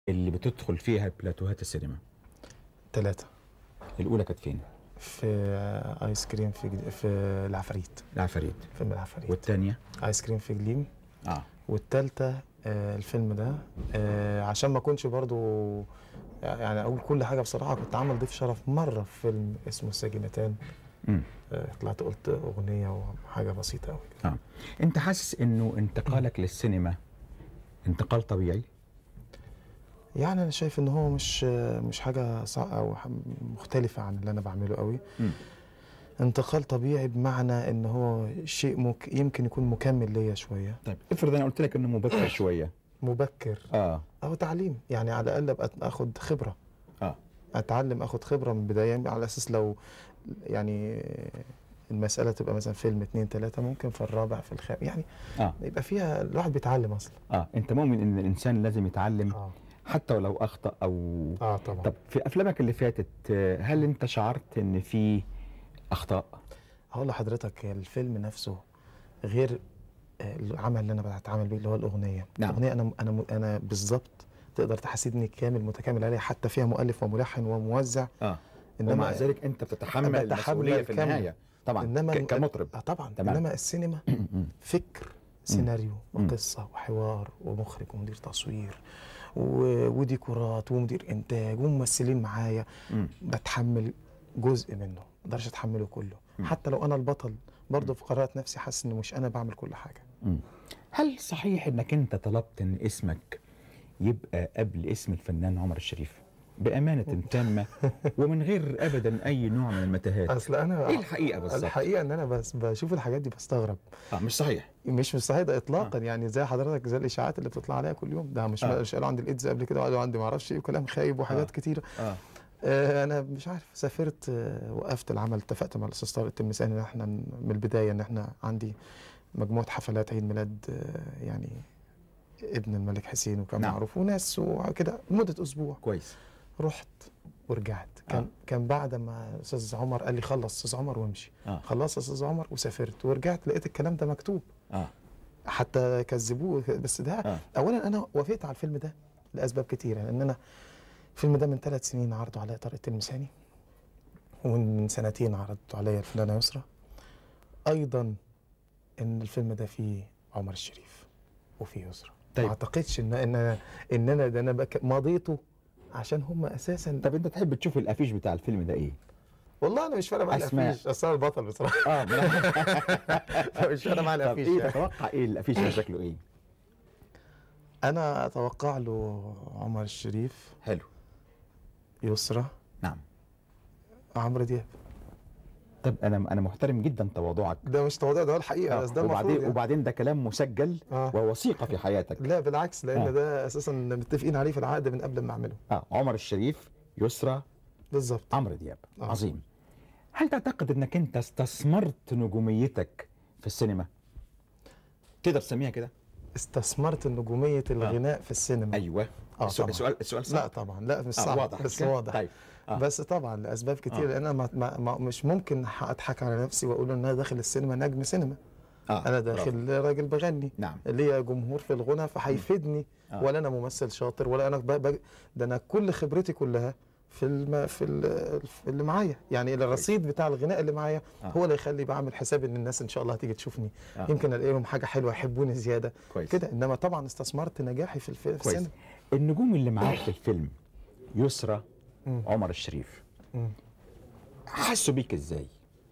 اللي بتدخل فيها بلاتوهات السينما ثلاثة الاولى كانت فين في آه، ايس كريم في جد... في العفاريت العفاريت فيلم العفاريت والثانيه ايس كريم في جليم اه والتالتة آه الفيلم ده آه عشان ما اكونش برضو يعني اقول كل حاجه بصراحه كنت عامل ضيف شرف مره في فيلم اسمه السجينتان امم آه طلعت قلت اغنيه وحاجه بسيطه قوي اه انت حاسس انه انتقالك للسينما انتقال طبيعي يعني انا شايف ان هو مش مش حاجه صع... او ح- مختلفه عن اللي انا بعمله قوي مم. انتقال طبيعي بمعنى ان هو شيء مك... يمكن يكون مكمل ليا شويه طيب افرض انا قلت لك انه مبكر شويه مبكر اه او تعليم يعني على الاقل ابقى اخد خبره اه اتعلم اخد خبره من البدايه على اساس لو يعني المساله تبقى مثلا فيلم اتنين تلاته ممكن في الرابع في الخامس يعني اه يبقى فيها الواحد بيتعلم اصلا اه انت مؤمن ان الانسان لازم يتعلم اه حتى ولو اخطا او اه طبعا طب في افلامك اللي فاتت آه، هل انت شعرت ان في اخطاء هقول لحضرتك الفيلم نفسه غير آه، العمل اللي انا بتعامل بيه اللي هو الاغنيه نعم. الاغنيه انا انا انا بالظبط تقدر تحسدني كامل متكامل عليها حتى فيها مؤلف وملحن وموزع اه انما ومع ذلك انت بتتحمل بتحمل المسؤوليه في كاملة. النهايه طبعا انما ك- كمطرب آه طبعا تمام. انما السينما فكر سيناريو مم. وقصه وحوار ومخرج ومدير تصوير و- وديكورات ومدير انتاج وممثلين معايا مم. بتحمل جزء منه ما اقدرش اتحمله كله مم. حتى لو انا البطل برضه في قرارات نفسي حاسس ان مش انا بعمل كل حاجه مم. هل صحيح انك انت طلبت ان اسمك يبقى قبل اسم الفنان عمر الشريف بأمانة تامة ومن غير أبدا أي نوع من المتاهات اصل انا إيه الحقيقة بالظبط؟ الحقيقه ان انا بس بشوف الحاجات دي بستغرب آه مش صحيح مش مستحيل ده اطلاقا يعني زي حضرتك زي الاشاعات اللي بتطلع عليها كل يوم ده مش آه. مش قالوا عندي الايدز قبل كده وقالوا عندي ما اعرفش ايه وكلام خايب وحاجات آه. كتيره آه آه، انا مش عارف سافرت آه، وقفت العمل اتفقت مع الاستاذ طارق التلمساني ان احنا ن- من البدايه ان احنا عندي مجموعه حفلات عيد ميلاد آه، يعني ابن الملك حسين وكان نعم. معروف وناس وكده لمده اسبوع كويس رحت ورجعت كان آه. كان بعد ما استاذ عمر قال لي خلص استاذ عمر وامشي آه خلصت استاذ عمر وسافرت ورجعت لقيت الكلام ده مكتوب آه حتى كذبوه بس ده آه. اولا انا وافقت على الفيلم ده لاسباب كتيره لان انا الفيلم ده من ثلاث سنين عرضه عليا طارق التلمساني ومن سنتين عرضته عليا الفنانه يسرا ايضا ان الفيلم ده فيه عمر الشريف وفيه يسرا طيب. ما اعتقدش ان ان ان انا ده انا بك- مضيته عشان هم اساسا طب أنت تحب تشوف الأفيش بتاع الفيلم ده إيه؟ والله انا مش فارق معايا أسماء. الافيش اصل انا البطل بصراحه آه من- مش فارق معايا طب الافيش إيه يعني. تتوقع إيه الأفيش ده شكله إيه؟ انا اتوقع له عمر الشريف حلو يسرا نعم عمرو دياب طب أنا أنا محترم جدا تواضعك ده مش تواضع ده هو الحقيقه آه، بس ده وبعدين المفروض يعني. وبعدين ده كلام مسجل آه. ووثيقة في حياتك لا بالعكس لان آه. ده اساسا متفقين عليه في العقد من قبل ما اعمله آه عمر الشريف يسرى بالظبط عمرو دياب آه. عظيم هل تعتقد انك انت استثمرت نجوميتك في السينما تقدر تسميها كده استثمرت نجوميه الغناء في السينما ايوه آه، السؤال طبعاً. السؤال السؤال لا صعب طبعا لا مش آه صعب واضح بس كده؟ واضح طيب آه. بس طبعا لاسباب كتير آه. لان انا ما ما ما مش ممكن ح- اضحك على نفسي واقول ان انا داخل السينما نجم سينما آه. انا برافو. داخل راجل بغني نعم. ليا جمهور في الغنى فهيفيدني آه. ولا انا ممثل شاطر ولا انا ب... ب... ده انا كل خبرتي كلها في الم... في, ال... في اللي معايا يعني الرصيد بتاع الغناء اللي معايا آه. هو اللي يخلي بعمل حساب ان الناس ان شاء الله هتيجي تشوفني آه. يمكن الاقي لهم حاجه حلوه يحبوني زياده كويس. كده انما طبعا استثمرت نجاحي في, الف... في كويس السينما النجوم اللي معاك في الفيلم يسرى مم. عمر الشريف مم. حسوا بيك ازاي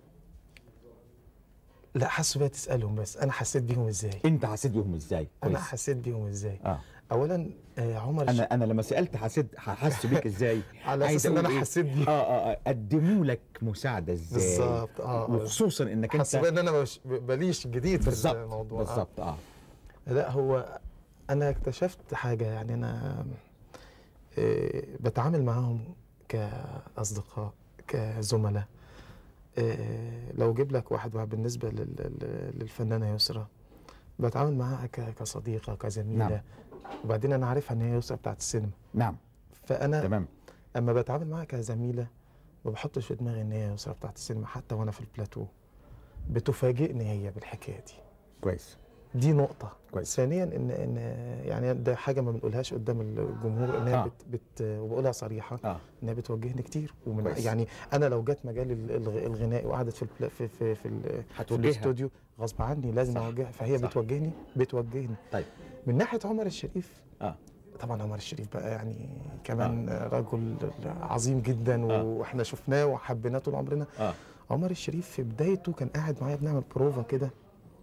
لا حسوا بيا تسالهم بس انا حسيت بيهم ازاي انت حسيت بيهم ازاي انا كويس حسيت بيهم ازاي اه اولا آه عمر انا الش... انا لما سالت حسيت حسوا بيك ازاي على عايز أساس إن أقول أنا إيه؟ حسيت بيهم. اه اه اه قدموا لك مساعده ازاي بالظبط، آه. وخصوصا انك انت حسوا بيا ان انا مش بليش جديد في بالظبط الموضوع آه. بالظبط اه لا هو انا اكتشفت حاجه يعني انا آه، بتعامل معاهم كاصدقاء كزملاء آه، لو اجيب لك واحد واحد بالنسبه لل- لل- للفنانه يسرا بتعامل معاها ك- كصديقه كزميله نعم. وبعدين انا عارفها ان هي يسرا بتاعت السينما نعم فانا تمام اما بتعامل معاها كزميله ما بحطش في دماغي ان هي يسرا بتاعت السينما حتى وانا في البلاتو بتفاجئني هي بالحكايه دي كويس دي نقطة كويس. ثانيا ان ان يعني ده حاجة ما بنقولهاش قدام الجمهور انها آه. آه. بت, بت وبقولها صريحة اه انها بتوجهني كتير ومن كويس. يعني انا لو جت مجال ال- الغ- الغناء وقعدت في البلا- في في في, ال- في هتوجهها. الاستوديو غصب عني لازم صح. اوجهها فهي صح. بتوجهني بتوجهني طيب من ناحية عمر الشريف اه طبعا عمر الشريف بقى يعني كمان رجل عظيم جدا آه. واحنا شفناه وحبيناه طول عمرنا اه عمر الشريف في بدايته كان قاعد معايا بنعمل بروفا كده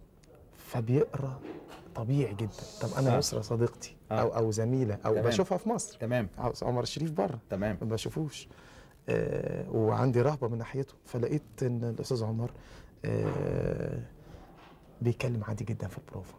فبيقرا طبيعي جدا طب انا آه. يسرا صديقتي آه. او او زميله او تمام. بشوفها في مصر تمام عاوز عمر الشريف بره تمام ما بشوفوش آه وعندي رهبه من ناحيته فلقيت ان الاستاذ عمر آه بيتكلم عادي جدا في البروفا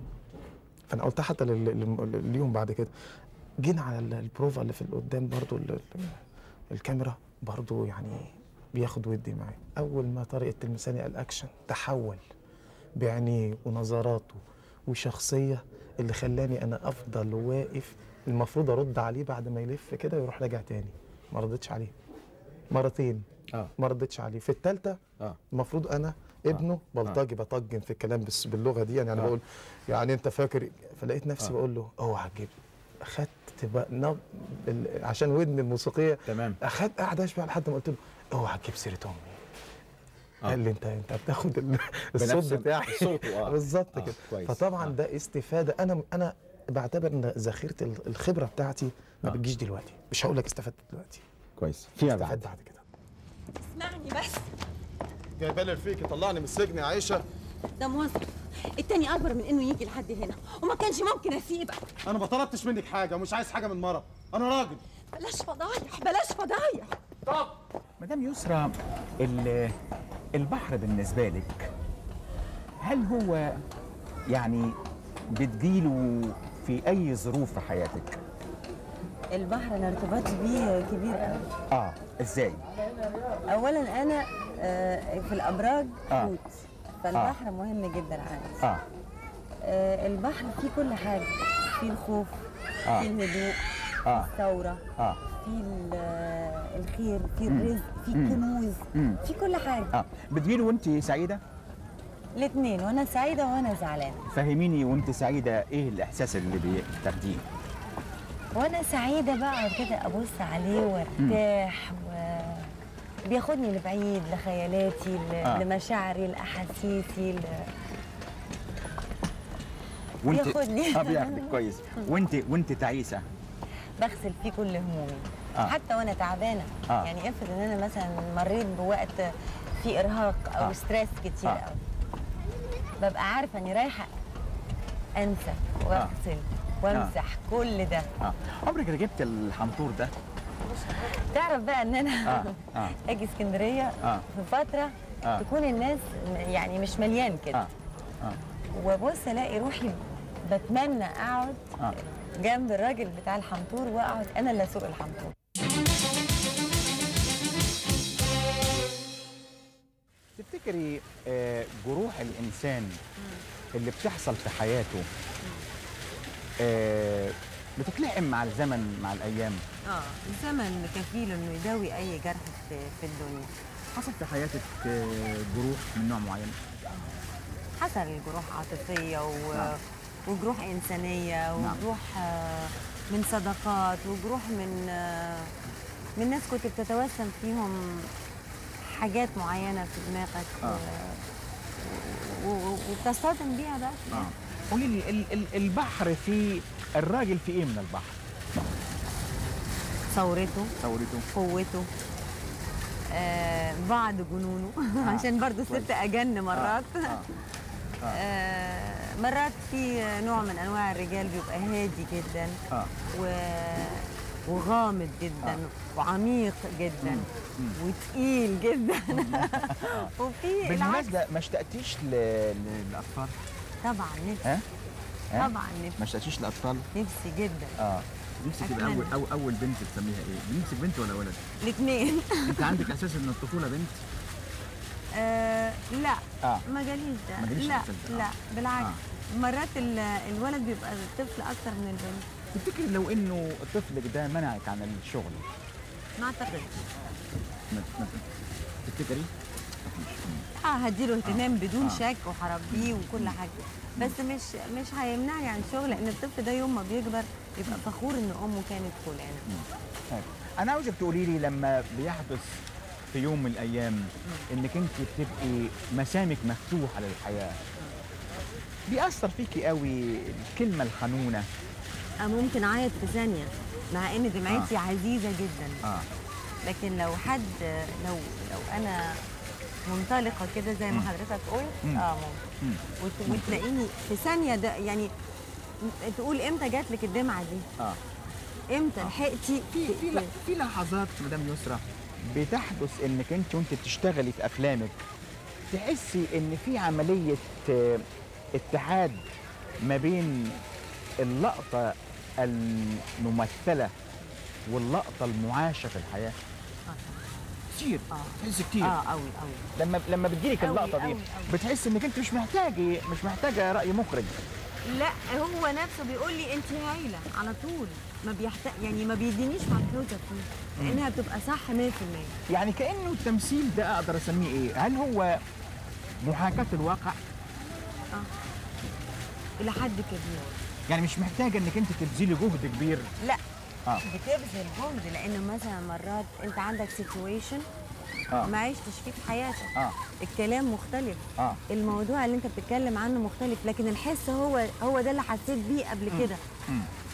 فانا قلتها حتى لل- لل- ليهم بعد كده جينا على ال- البروفا اللي في قدام برضو ال- ال- الكاميرا برضو يعني بياخد ودي معايا اول ما طارق التلمساني قال اكشن تحول بعينيه ونظراته وشخصيه اللي خلاني انا افضل واقف المفروض ارد عليه بعد ما يلف كده ويروح راجع تاني ما ردتش عليه مرتين اه ما ردتش عليه في الثالثه اه المفروض انا ابنه بلطجي بطجن في الكلام بس باللغه دي يعني انا آه. بقول يعني انت فاكر فلقيت نفسي آه. بقول له اوعى تجيب اخدت بقى نب... ال- عشان ودني الموسيقيه تمام اخدت قاعد اشبع لحد ما قلت له اوعى تجيب سيره امي آه. قال لي انت انت بتاخد ال- الصوت بنفس بتاعي صوته اه بالظبط آه، كده كويس. فطبعا آه. ده استفاده انا انا بعتبر ان ذخيره ال- الخبره بتاعتي ما آه. بتجيش دلوقتي مش هقول لك استفدت دلوقتي كويس فيما استفدت بعد بعد كده اسمعني بس جاي بالي فيك طلعني من السجن يا عائشه ده موظف التاني اكبر من انه يجي لحد هنا وما كانش ممكن اسيبك انا ما طلبتش منك حاجه ومش عايز حاجه من مرة انا راجل بلاش فضايح بلاش فضايح طب مدام يسرى ال- البحر بالنسبة لك هل هو يعني بتجيله في أي ظروف في حياتك؟ البحر انا ارتباطي بيه كبير قوي اه ازاي؟ اولا انا آه، في الابراج آه. حوت فالبحر مهم جدا عندي اه آه، البحر فيه كل حاجه فيه الخوف آه. فيه الهدوء آه. فيه الثوره اه فيه ال- آه، الخير فيه الرزق فيه مم. الكنوز مم. فيه كل حاجه اه بتجيله وانت سعيدة؟ الاثنين وانا سعيده وانا زعلانه فهميني وانت سعيدة ايه الإحساس اللي بتاخديه؟ وانا سعيده بقعد كده ابص عليه وارتاح و بياخدني لبعيد لخيالاتي ل... آه. لمشاعري لاحاسيسي ل... وانت بياخدني. اه بياخدك كويس وانت وانت تعيسة بغسل فيه كل همومي آه. حتى وانا تعبانه آه. يعني افرض ان انا مثلا مريت بوقت فيه ارهاق او آه. ستريس كتير آه. قوي ببقى عارفه اني رايحه انسى واغسل وامسح كل ده اه عمرك ركبت الحنطور ده؟ تعرف بقى ان انا آه. آه. اجي اسكندريه آه. في فتره آه. تكون الناس م- يعني مش مليان كده اه اه وابص الاقي روحي بتمنى اقعد آه. جنب الراجل بتاع الحنطور واقعد انا اللي اسوق الحنطور تفتكري آه، جروح الانسان اللي بتحصل في حياته آه، بتتلحم مع الزمن مع الايام اه الزمن كفيل انه يداوي اي جرح في, في الدنيا حصل في حياتك آه، جروح من نوع معين حصل الجروح عاطفيه و... نعم. وجروح انسانيه نعم. وجروح آه، من صداقات وجروح من آه، من ناس كنت بتتوسم فيهم حاجات معينه في دماغك آه. آه، و- و- وبتصطدم بيها بقى في الآخر. قولي لي ال- ال- البحر في الراجل في ايه من البحر ثورته ثورته قوته آه بعض جنونه عشان برضو كويس. ست اجن مرات آه. آه مرات في نوع من انواع الرجال بيبقى هادي جدا اه و... وغامض جدا وعميق جدا وتقيل جدا وفي العكس بالمناسبه ما اشتقتيش ل- للاطفال طبعا نفسي ها ها؟ طبعا نفسي ما اشتقتيش لاطفال نفسي جدا اه نفسك تبقى أتمنى. اول أو اول بنت تسميها ايه نفسك بنت ولا ولد الاثنين انت عندك اساس ان الطفوله بنت آه لا اه ما جاليش ده ما جاليش لا الإحساس ده. لا آه. بالعكس آه. مرات ال- الولد بيبقى طفل اكتر من البنت تفتكري لو انه طفلك ده منعك عن الشغل ما اعتقدش ما- ما- تفتكري فيش اه هديله اهتمام بدون آه. شك وهربيه وكل حاجه بس مش مش هيمنعني عن الشغل لان الطفل ده يوم ما بيكبر يبقى فخور ان امه كانت فلانه طيب. انا عاوزك تقولي لي لما بيحدث في يوم من الايام انك انت بتبقي مسامك مفتوحه للحياه بيأثر فيكي قوي الكلمه الحنونه آه ممكن اعيط في ثانيه مع ان دمعتي عزيزه جدا اه لكن لو حد لو لو انا منطلقه كده زي ما حضرتك قلت مم. اه ممكن مم. وت- وتلاقيني في ثانيه ده يعني م- تقول امتى جات لك الدمعه دي اه امتى لحقتي في في ل- في لحظات مدام يسرا بتحدث انك انت وانت بتشتغلي في افلامك تحسي ان في عمليه آه، اتحاد ما بين اللقطه الممثله واللقطه المعاشه في الحياه كتير اه تحس كتير اه قوي قوي لما لما بتجيلك أوي، اللقطه دي أوي، أوي. بتحس انك انت مش محتاجه مش محتاجه راي مخرج لا هو نفسه بيقول لي انت هايله على طول ما بيحتاج يعني ما بيدينيش ملحوظه فيه لانها بتبقى صح 100% يعني كانه التمثيل ده اقدر اسميه ايه هل هو محاكاه الواقع الى حد كبير يعني مش محتاجه انك انت تبذلي جهد كبير لا اه بتبذل جهد لانه مثلا مرات انت عندك سيتويشن اه ما عشتش فيه في حياتك اه الكلام مختلف اه الموضوع اللي انت بتتكلم عنه مختلف لكن الحس هو هو ده اللي حسيت بيه قبل كده مم.